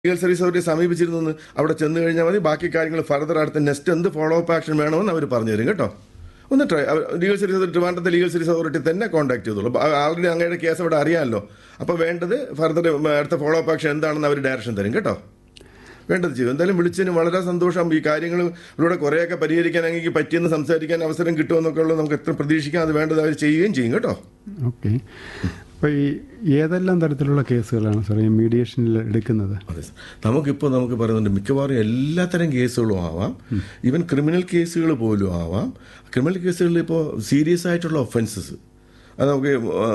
Legal service അവരെ സമീപിച്ചിരുന്നു അവിടെ ചെന്ന് കഴിഞ്ഞാൽ മതി ബാക്കി കാര്യങ്ങൾ ഫർദർ അടുത്ത നെക്സ്റ്റ് എന്ത് ഫോളോ അപ്പ് ആക്ഷൻ വേണമെന്ന് അവർ പറഞ്ഞു തരും കേട്ടോ ഒന്ന് ട്രൈ ലീഗൽ സർവീസ് അതോറിറ്റി ട്രിവാൻഡ്രത്തെ ലീഗൽ സർവീസ് അതോറിറ്റി തന്നെ കോൺടാക്ട് ചെയ്തോളൂ ആൾറെഡി അങ്ങയുടെ കേസ് അവിടെ അറിയാമല്ലോ അപ്പോൾ വേണ്ടത് ഫർദർ അടുത്ത ഫോളോ അപ്പ് ആക്ഷൻ എന്താണെന്ന് അവർ ഡയറക്ഷൻ തരും കേട്ടോ വേണ്ടത് ചെയ്യും എന്തായാലും വിളിച്ചതിന് വളരെ സന്തോഷം ഈ കാര്യങ്ങൾ ഇവിടെ കുറേയൊക്കെ പരിഹരിക്കാൻ അങ്ങനെ പറ്റിയെന്ന് സംസാരിക്കാൻ അവസരം കിട്ടുമെന്നൊക്കെ ഉള്ളത് നമുക്ക് എത്ര പ്രതീക്ഷിക്കാം അത് വേണ്ടത് അവർ ചെയ്യുകയും ചെയ്യും കേട്ടോ ഓക്കെ അപ്പോൾ ഈ ഏതെല്ലാം തരത്തിലുള്ള കേസുകളാണ് സാർ ഈ മീഡിയേഷനിൽ എടുക്കുന്നത് അതെ സർ. നമുക്കിപ്പോൾ നമുക്ക് പറയുന്നുണ്ട് മിക്കവാറും എല്ലാത്തരം കേസുകളും ആവാം ഈവൻ ക്രിമിനൽ കേസുകൾ പോലും ആവാം ക്രിമിനൽ കേസുകളിൽ ഇപ്പോൾ സീരിയസ് ആയിട്ടുള്ള ഒഫൻസസ് അത് നമുക്ക്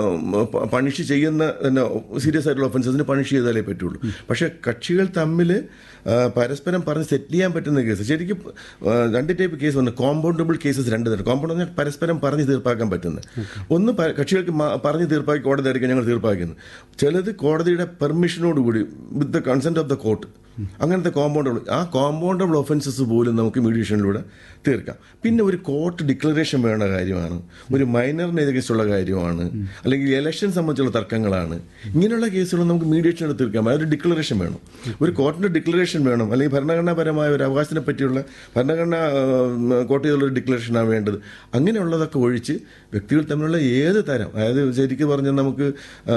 പണിഷ് ചെയ്യുന്ന തന്നെ സീരിയസ് ആയിട്ടുള്ള ഒഫൻസസിന് പണിഷ് ചെയ്താലേ പറ്റുള്ളൂ പക്ഷേ കക്ഷികൾ തമ്മിൽ പരസ്പരം പറഞ്ഞ് സെറ്റിൽ ചെയ്യാൻ പറ്റുന്ന കേസ് ശരിക്കും ആ, രണ്ട് ടൈപ്പ് കേസ് വന്നു കോമ്പൗണ്ടബിൾ കേസസ് രണ്ട് തരം കോമ്പൗണ്ട് പറഞ്ഞാൽ പരസ്പരം പറഞ്ഞ് തീർപ്പാക്കാൻ പറ്റുന്നത് ഒന്ന് പ- കക്ഷികൾക്ക് മ- പറഞ്ഞ് തീർപ്പാക്കി കോടതി ആയിരിക്കും ഞങ്ങൾ തീർപ്പാക്കുന്നത് ചിലത് കോടതിയുടെ പെർമിഷനോടുകൂടി with the consent of the court അങ്ങനത്തെ കോമ്പൗണ്ടബിൾ ആ കോമ്പൗണ്ടബിൾ ഒഫൻസസ് പോലും നമുക്ക് മീഡിയേഷനിലൂടെ തീർക്കാം പിന്നെ ഒരു കോർട്ട് ഡിക്ലറേഷൻ വേണ്ട കാര്യമാണ് ഒരു മൈനറിന് എതിർച്ചുള്ള കാര്യമാണ് അല്ലെങ്കിൽ ഇലക്ഷൻ സംബന്ധിച്ചുള്ള തർക്കങ്ങളാണ് ഇങ്ങനെയുള്ള കേസുകൾ നമുക്ക് മീഡിയേഷനിലൂടെ തീർക്കാം അതൊരു ഡിക്ലറേഷൻ വേണം ഒരു കോർട്ടിന്റെ ഡിക്ലറേഷൻ വേണം അല്ലെങ്കിൽ ഭരണഘടനാപരമായ ഒരു അവകാശത്തിനെ പറ്റിയുള്ള ഭരണഘടന കോർട്ട് ചെയ്തുള്ള ഒരു ഡിക്ലറേഷനാണ് വേണ്ടത് അങ്ങനെയുള്ളതൊക്കെ ഒഴിച്ച് വ്യക്തികൾ തമ്മിലുള്ള ഏത് തരം അതായത് ശരിക്കും പറഞ്ഞാൽ നമുക്ക്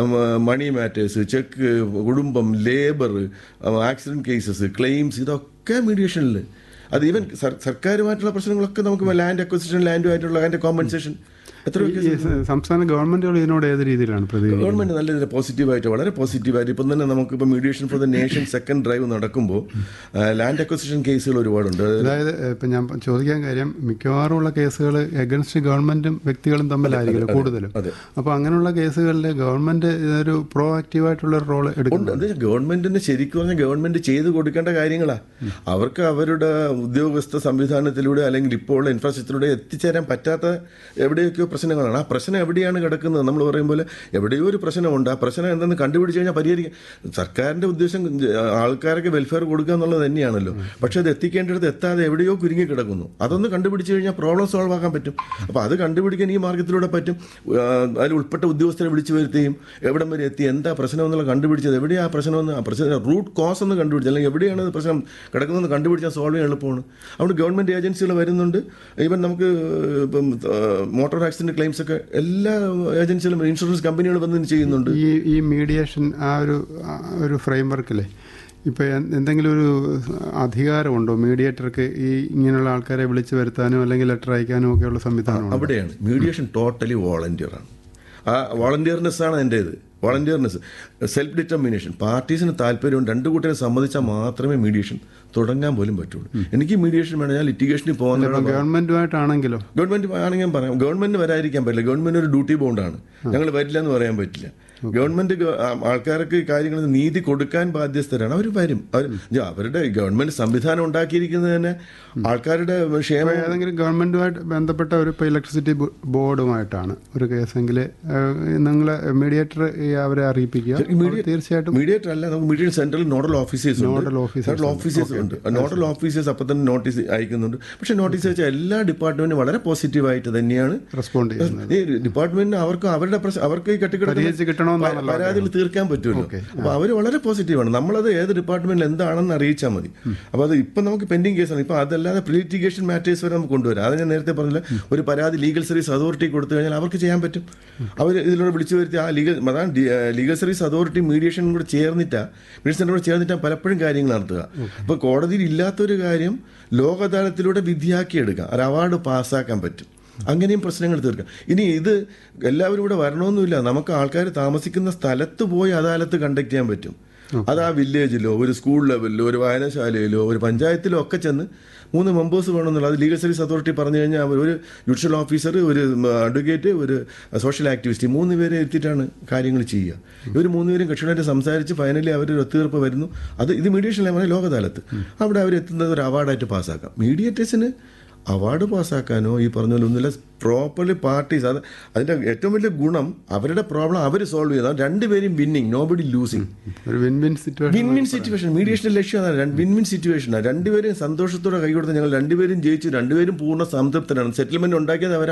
മണി മാറ്റേഴ്സ് ചെക്ക് കുടുംബം ലേബർ ആക്സിഡന്റ് കേസസ് ക്ലെയിംസ് ഇതൊക്കെ മീഡിയേഷനിൽ അത് ഈവൻ സർക്കാരുമായിട്ടുള്ള പ്രശ്നങ്ങളൊക്കെ നമുക്ക് ലാൻഡ് അക്വസിഷൻ ലാൻഡുമായിട്ടുള്ള അതിന്റെ കോമ്പൻസേഷൻ എത്ര ഈ സ- സംസ്ഥാന ഗവൺമെന്റുകൾ ഇതിനോട് ഏത് രീതിയിലാണ് പ്രതികരിക്കുന്നത് ഗവൺമെന്റ് നല്ല രീതിയിൽ പോസിറ്റീവായിട്ട് വളരെ പോസിറ്റീവായിട്ട് ഇപ്പം തന്നെ നമുക്ക് ഇപ്പോൾ mediation for the nation second drive നടക്കുമ്പോൾ ലാൻഡ് അക്വസിഷൻ കേസുകൾ ഒരുപാടുണ്ട് അതായത് ഇപ്പം ഞാൻ ചോദിക്കാൻ കാര്യം മിക്കവാറും ഉള്ള കേസുകൾ എഗൻസ്റ്റ് ഗവൺമെന്റും വ്യക്തികളും തമ്മിലായിരിക്കുമല്ലോ കൂടുതലും അതെ. അപ്പോൾ അങ്ങനെയുള്ള കേസുകളിൽ ഗവൺമെന്റ് ഇതൊരു പ്രോ ആക്റ്റീവായിട്ടുള്ള ഒരു റോൾ ഉണ്ട് എടുക്കുന്നു അത് ഗവൺമെന്റിന് ശരിക്കും പറഞ്ഞാൽ ഗവൺമെന്റ് ചെയ്ത് കൊടുക്കേണ്ട കാര്യങ്ങളാ അവർക്ക് അവരുടെ ഉദ്യോഗസ്ഥ സംവിധാനത്തിലൂടെ അല്ലെങ്കിൽ ഇപ്പോൾ ഉള്ള ഇൻഫ്രാസ്ട്രക്ചറിലൂടെ എത്തിച്ചേരാൻ പറ്റാത്ത എവിടെയൊക്കെയോ പ്രശ്നങ്ങളാണ് ആ പ്രശ്നം എവിടെയാണ് കിടക്കുന്നത് നമ്മൾ പറയും പോലെ എവിടെയോ ഒരു പ്രശ്നമുണ്ട് ആ പ്രശ്നം എന്തെന്ന് കണ്ടുപിടിച്ച് കഴിഞ്ഞാൽ പരിഹരിക്കാം സർക്കാരിന്റെ ഉദ്ദേശം ആൾക്കാർക്ക് വെൽഫെയർ കൊടുക്കുക എന്നുള്ളത് തന്നെയാണല്ലോ പക്ഷെ അത് എത്തിക്കേണ്ടിടത്ത് എത്താതെ എവിടെയോ കുരുങ്ങി കിടക്കുന്നു അതൊന്ന് കണ്ടുപിടിച്ച് കഴിഞ്ഞാൽ പ്രോബ്ലം സോൾവ് ആക്കാൻ പറ്റും അപ്പോൾ അത് കണ്ടുപിടിക്കാൻ ഈ മാർഗത്തിലൂടെ പറ്റും ആ, അതിൽ ഉൾപ്പെട്ട ഉദ്യോഗസ്ഥരെ വിളിച്ചു വരുത്തുകയും എവിടം വരെ എത്തി എന്താ പ്രശ്നം എന്നുള്ള കണ്ടുപിടിച്ചത് എവിടെയാ ആ പ്രശ്നമെന്ന് ആ പ്രശ്നം റൂട്ട് കോസ് എന്ന് കണ്ടുപിടിച്ചത് അല്ലെങ്കിൽ എവിടെയാണ് ഇത് പ്രശ്നം കിടക്കുന്നതെന്ന് കണ്ടുപിടിച്ചാൽ സോൾവ് ചെയ്യാൻ എളുപ്പമാണ് അതുകൊണ്ട് ഗവൺമെന്റ് ഏജൻസികൾ വരുന്നുണ്ട് ഈവൻ നമുക്ക് ഇപ്പം മോട്ടോർ ആക്സിഡന്റ് ക്ലെയിംസ് ഒക്കെ എല്ലാ ഏജൻസികളും ഇൻഷുറൻസ് കമ്പനികൾ വന്ന് ഇത് ചെയ്യുന്നുണ്ട് ഈ ഈ മീഡിയേഷൻ ആ ഒരു ആ ഒരു ഫ്രെയിം വർക്കിലെ ഇപ്പൊ എ- എന്തെങ്കിലും ഒരു അധികാരമുണ്ടോ മീഡിയേറ്റർക്ക് ഈ ഇങ്ങനെയുള്ള ആൾക്കാരെ വിളിച്ചു വരുത്താനോ അല്ലെങ്കിൽ ലെറ്റർ അയക്കാനോ ഒക്കെയുള്ള സംവിധാനം അവിടെയാണ് മീഡിയേഷൻ ടോട്ടലി വോളണ്ടിയർ ആണ് ആ വോളണ്ടിയർനെസ് ആണ് എൻ്റെ ഇത് വോളണ്ടിയർനെസ് സെൽഫ് ഡിറ്റർമിനേഷൻ പാർട്ടീസിന് താല്പര്യവും രണ്ടു കൂട്ടരെ സമ്മതിച്ചാൽ മാത്രമേ മീഡിയേഷൻ തുടങ്ങാൻ പോലും പറ്റുള്ളൂ എനിക്ക് മീഡിയേഷൻ വേണം ഞാൻ ലിറ്റിഗേഷനിൽ പോകാൻ ഗവൺമെന്റുമായിട്ടാണെങ്കിലോ ഗവൺമെന്റ് ആണെങ്കിൽ ഞാൻ പറയാം ഗവൺമെന്റ് വരാതിരിക്കാൻ പറ്റില്ല ഗവൺമെന്റ് ഒരു ഡ്യൂട്ടി ബോണ്ടാണ് ഞങ്ങൾ വരില്ല എന്ന് പറയാൻ പറ്റില്ല ഗവൺമെന്റ് ഗ- ആ, ആൾക്കാർക്ക് കാര്യങ്ങൾ നീതി കൊടുക്കാൻ ബാധ്യസ്ഥരാണ് അവർ വരും അവർ ഇത് അവരുടെ ഗവൺമെന്റ് സംവിധാനം ഉണ്ടാക്കിയിരിക്കുന്നത് തന്നെ ആൾക്കാരുടെ ക്ഷേമം ഏതെങ്കിലും ഗവൺമെന്റുമായിട്ട് ബന്ധപ്പെട്ട ഒരു ഇപ്പോൾ ഇലക്ട്രിസിറ്റി ബോർഡുമായിട്ടാണ് ഒരു കേസെങ്കിൽ നിങ്ങൾ മീഡിയേറ്റർ അവരെ അറിയിപ്പിക്കുക അവർ തീർച്ചയായിട്ടും മീഡിയേറ്റർ അല്ല നമുക്ക് mediate central nodal officers Nodal officers nodal officers ഉണ്ട് നോഡൽ ഓഫീസേഴ്സ് അപ്പം തന്നെ നോട്ടീസ് അയക്കുന്നുണ്ട് പക്ഷേ നോട്ടീസ് അയച്ച എല്ലാ ഡിപ്പാർട്ട്മെന്റും വളരെ പോസിറ്റീവായിട്ട് തന്നെയാണ് റെസ്പോണ്ട് ചെയ്യുന്നത് ഈ ഡിപ്പാർട്ട്മെന്റിന് അവർക്ക് അവരുടെ പ്രശ്നം അവർക്ക് ഈ പരിഹരിച്ച് കെട്ടിക്കിടക്കുന്ന കിട്ടണമെന്നാണല്ലോ പരാതികൾ തീർക്കാൻ പറ്റുമല്ലോ അപ്പോൾ അവർ വളരെ പോസിറ്റീവാണ് നമ്മളത് ഏത് ഡിപ്പാർട്ട്മെന്റിൽ എന്താണെന്ന് അറിയിച്ചാൽ മതി അപ്പോൾ അത് ഇപ്പം നമുക്ക് പെൻഡിങ് കേസാണ് ഇപ്പോൾ അതല്ലാതെ പ്രീലിറ്റിഗേഷൻ മാറ്റേഴ്സ് വരെ നമുക്ക് കൊണ്ടുവരാം അത് ഞാൻ നേരത്തെ പറഞ്ഞില്ല ഒരു പരാതി ലീഗൽ സർവീസ് അതോറിറ്റി കൊടുത്തു കഴിഞ്ഞാൽ അവർക്ക് ചെയ്യാൻ പറ്റും അവർ ഇതിലൂടെ വിളിച്ചു വരുത്തി ആ ലീഗൽ അതാണ് ലീഗൽ സർവീസ് അതോറിറ്റി മീഡിയേഷനും കൂടെ ചേർന്നിട്ടാ മീഡിയേഷനും കൂടെ ചേർന്നിട്ടാ പലപ്പോഴും കാര്യങ്ങൾ നടത്തുക അപ്പോൾ കോടതിയിൽ ഇല്ലാത്തൊരു കാര്യം ലോക അദാലത്തിലൂടെ വിധിയാക്കി എടുക്കാം ഒരു അവാർഡ് പാസ്സാക്കാൻ പറ്റും അങ്ങനെയും പ്രശ്നങ്ങൾ തീർക്കാം ഇനി ഇത് എല്ലാവരും ഇവിടെ വരണമെന്നില്ല നമുക്ക് ആൾക്കാർ താമസിക്കുന്ന സ്ഥലത്ത് പോയി അദാലത്ത് കണ്ടക്ട് ചെയ്യാൻ പറ്റും അത് ആ വില്ലേജിലോ ഒരു സ്കൂൾ ലെവലിലോ ഒരു വായനശാലയിലോ ഒരു പഞ്ചായത്തിലോ ഒക്കെ ചെന്ന് മൂന്ന് മെമ്പേഴ്സ് വേണമെന്നുള്ള അത് ലീഗൽ സർവീസ് അതോറിറ്റി പറഞ്ഞു കഴിഞ്ഞാൽ അവർ ഒരു ജുഡീഷ്യൽ ഓഫീസർ ഒരു അഡ്വക്കേറ്റ് ഒരു സോഷ്യൽ ആക്ടിവിസ്റ്റ് മൂന്ന് പേരെ എത്തിയിട്ടാണ് കാര്യങ്ങൾ ചെയ്യുക ഇവർ മൂന്നുപേരും കക്ഷികളായിട്ട് സംസാരിച്ച് ഫൈനലി അവർ ഒരു ഒത്തുതീർപ്പ് വരുന്നു അത് ഇത് മീഡിയേഷൻ ലെവലിൽ ലോകതാലത്ത് അവിടെ അവർ എത്തുന്നത് ഒരു അവാർഡായിട്ട് പാസ്സാക്കാം മീഡിയേറ്റേഴ്സിന് അവാർഡ് പാസ്സാക്കാനോ ഈ പറഞ്ഞ പോലെ ഒന്നുമില്ല പ്രോപ്പർലി പാർട്ടീസ് അത് അതിന്റെ ഏറ്റവും വലിയ ഗുണം അവരുടെ പ്രോബ്ലം അവർ സോൾവ് ചെയ്താൽ രണ്ടുപേരും വിന്നിങ് നോ ബഡി ലൂസിങ് ഒരു win win situation win win situation മീഡിയേഷന്റെ ലക്ഷ്യം അതാണ് വിൻ വിൻ സിറ്റുവേഷനാണ് രണ്ടുപേരും സന്തോഷത്തോടെ കൈ കൊടുത്ത് ഞങ്ങൾ രണ്ടുപേരും ജയിച്ചു രണ്ടുപേരും പൂർണ്ണ സംതൃപ്തരാണ് സെറ്റിൽമെന്റ് ഉണ്ടാക്കിയത് അവരാ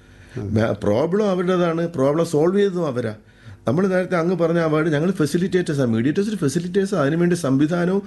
പ്രോബ്ലം അവരുടേതാണ് പ്രോബ്ലം സോൾവ് ചെയ്തതും അവരാ നമ്മൾ നേരത്തെ അങ്ങ് പറഞ്ഞ അവാർഡ് ഞങ്ങൾ ഫെസിലിറ്റേറ്റേഴ്സാണ് മീഡിയേറ്റേഴ്സ് ഫെസിലിറ്റേഴ്സ് അതിനുവേണ്ടി സംവിധാനവും